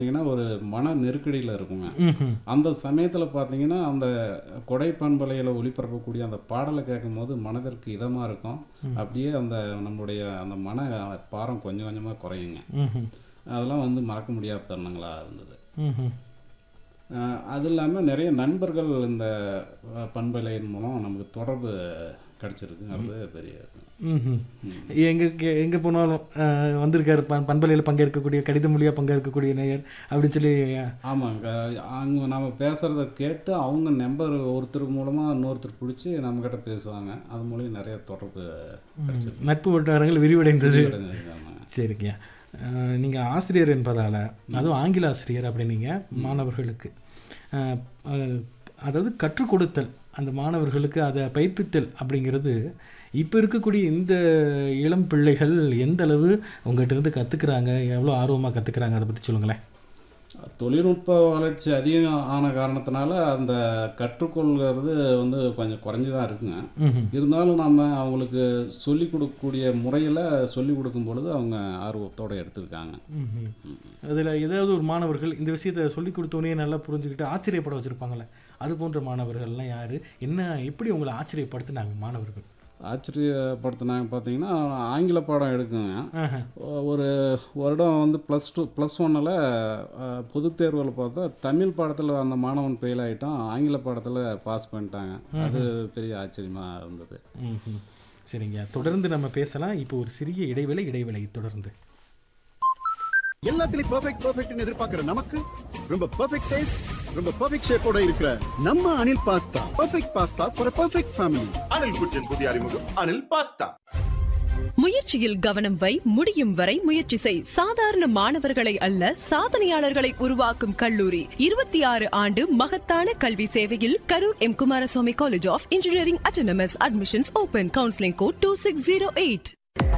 பார்த்தீங்கன்னா ஒரு மன நெருக்கடியில் இருக்குங்க ம்ஹும். அந்த சமயத்தில் பார்த்தீங்கன்னா அந்த கொடை பண்பலையில் ஒளிபரப்பக்கூடிய அந்த பாடலை கேட்கும்போது மனதிற்கு இதமாக இருக்கும் அப்படியே அந்த நம்முடைய அந்த மன பாரம் கொஞ்சம் கொஞ்சமாக குறையுங்க ம்ஹும். அதெல்லாம் வந்து மறக்க முடியாத தருணங்களாக இருந்தது ம்ஹும். அஹ் அது இல்லாமல் நிறைய நண்பர்கள் இந்த அஹ், பண்பலையின் மூலம் நமக்கு தொடர்பு கிடச்சிருக்குங்கிறது பெரிய ம்ஹும். எங்க கே- எங்க போனாலும் அஹ், வந்திருக்காரு பண் பண்பலையில் பங்கேற்கக்கூடிய கடித மொழியாக பங்கேற்கக்கூடிய நேயர் அப்படின்னு சொல்லி ஆமாங்க அவங்க நம்ம பேசுகிறத கேட்டு அவங்க நம்பர் ஒருத்தர் மூலமாக இன்னொருத்தர் பிடிச்சி நம்மக்கிட்ட பேசுவாங்க அது மூலியம் நிறைய தொடர்பு கிடச்சிருக்கு நட்பு வட்டாரங்கள் விரிவடைந்தது ஆமாங்க சரிங்க அஹ், நீங்க ஆசிரியர் என்பதால அதுவும் ஆங்கில ஆசிரியர் அப்படின்னீங்க மாணவர்களுக்கு அஹ், அஹ், அதாவது கற்றுக் கொடுத்தல் அந்த மாணவர்களுக்கு அதை பயிற்பித்தல் அப்படிங்கிறது இப்போ இருக்கக்கூடிய இந்த இளம் பிள்ளைகள் எந்த அளவு உங்கள்கிட்ட இருந்து கற்றுக்குறாங்க எவ்வளோ ஆர்வமாக கற்றுக்குறாங்க அதை பற்றி சொல்லுங்களேன் தொழில்நுட்ப வளர்ச்சி அதிகம் ஆன காரணத்தினால அந்த கற்றுக்கொள்கிறது வந்து கொஞ்சம் குறைஞ்சி தான் இருக்குங்க ம்ஹும். இருந்தாலும் நம்ம அவங்களுக்கு சொல்லிக் கொடுக்கக்கூடிய முறையில் சொல்லிக் கொடுக்கும் பொழுது அவங்க ஆர்வத்தோடு எடுத்துருக்காங்க அதில் ஏதாவது ஒரு மாணவர்கள் இந்த விஷயத்தை சொல்லி கொடுத்தோன்னே நல்லா புரிஞ்சுக்கிட்டு ஆச்சரியப்பட வச்சுருப்பாங்கள்ல அது போன்ற மாணவர்கள்லாம் யார் என்ன எப்படி உங்களை ஆச்சரியப்படுத்தினாங்க மாணவர்கள் ஆச்சரியப்படுத்தினாங்க பார்த்தீங்கன்னா ஆங்கில பாடம் எடுக்குங்க ஆஹா. ஒரு வருடம் வந்து ப்ளஸ் டூ ப்ளஸ் ஒன்னில் பொதுத் தேர்வில் பார்த்தா தமிழ் பாடத்தில் அந்த மாணவன் ஃபெயில் ஆகிட்டான் ஆங்கில பாடத்தில் பாஸ் பண்ணிட்டாங்க அது பெரிய ஆச்சரியமாக இருந்தது ம்ஹும். சரிங்க தொடர்ந்து நம்ம பேசலாம் இப்போ ஒரு சிறிய இடைவேளை இடைவேளை தொடர்ந்து எல்லாத்துலயும் பெர்ஃபெக்ட் பெர்ஃபெக்ட்னு எதிர்பார்க்கிற நமக்கு ரொம்ப பெர்ஃபெக்ட் டேஸ்ட் ரொம்ப பெர்ஃபெக்ட் ஷேப்போட இருக்கிற நம்ம Anil pasta perfect pasta for perfect family Anil குச்சின் புதிய அறிமுகம் அனில் பாஸ்தா முயற்சியில் கவனம் வை முடியும் வரை முயற்சி செய் சாதாரண மாணவர்களை அல்ல சாதனையாளர்களை உருவாக்கும் கல்லூரி இருபத்தி ஆறு ஆண்டு மகத்தான கல்வி சேவையில் Karur M Kumaraswamy college of engineering autonomous admissions open counselling code two six zero eight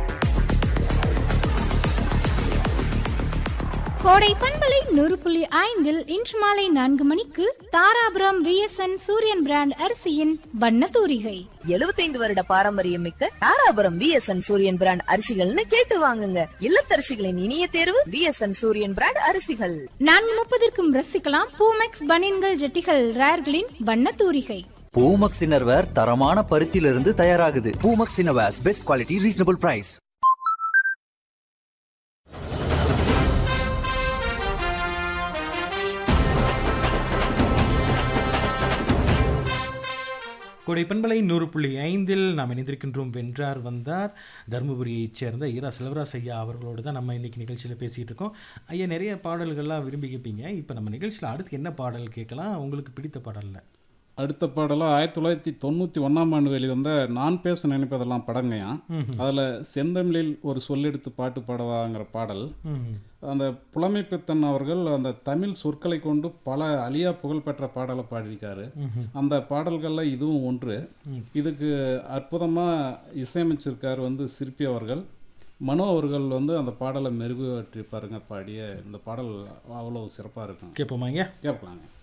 Kodai பண்பலை நூறு புள்ளி ஐந்தில் இன்று மாலை நான்கு மணிக்கு தாராபுரம் விஎஸ்என் சூரியன் பிராண்ட் அரிசியின் வண்ண தூரிகை எழுபத்தைந்து வருட பாரம்பரியம் மிக்க தாராபுரம் விஎஸ்என் சூரியன் பிராண்ட் அரிசிகள்னு கேட்டு வாங்குங்க இல்லத்தரசிகளின் இனிய தேர்வு விஎஸ்என் சூரியன் பிராண்ட் அரிசிகள் நான்கு முப்பதற்கும் ரசிக்கலாம் பூமெக்ஸ் பனியன்கள் ஜெட்டிகள் ரேர்களின் வண்ண தூரிகை பூமக்ஸ் இன்னர்வேர் தரமான பருத்தியிலிருந்து தயாராகுது Poomax innerwears best quality reasonable price Kodai பண்பலை நூறு புள்ளி ஐந்தில் நாம் இணைந்திருக்கின்றோம் வென்றார் வந்தார் தருமபுரியைச் சேர்ந்த ஈரா செல்வராஜ் ஐயா அவர்களோடு தான் நம்ம இன்னைக்கு நிகழ்ச்சியில் பேசிகிட்டு இருக்கோம் ஐயா நிறைய பாடல்கள்லாம் விரும்பி கேட்பீங்க இப்போ நம்ம நிகழ்ச்சியில் அடுத்து என்ன பாடல் கேட்கலாம் உங்களுக்கு பிடித்த பாடல்ல அடுத்த பாடலாக ஆயிரத்தி தொள்ளாயிரத்தி தொண்ணூற்றி ஒன்றாம் ஆண்டு வெளிவந்த நான் பேச நினைப்பதெல்லாம் படங்கயா அதில் செந்தமிழில் ஒரு சொல்லெடுத்து பாட்டு பாடவாங்கிற பாடல் ம்ஹும். அந்த புலமைப்பித்தன் அவர்கள் அந்த தமிழ் சொற்களை கொண்டு பல அழியா புகழ்பெற்ற பாடலை பாடியிருக்காரு அந்த பாடல்களில் இதுவும் ஒன்று இதுக்கு அற்புதமாக இசையமைச்சிருக்கார் வந்து சிற்பி அவர்கள் மனோ அவர்கள் வந்து அந்த பாடலை மெருகுற்றிருப்பாருங்க பாடிய இந்த பாடல் அவ்வளோ சிறப்பாக இருக்கும் கேட்போமா ஐயா கேட்கலாங்க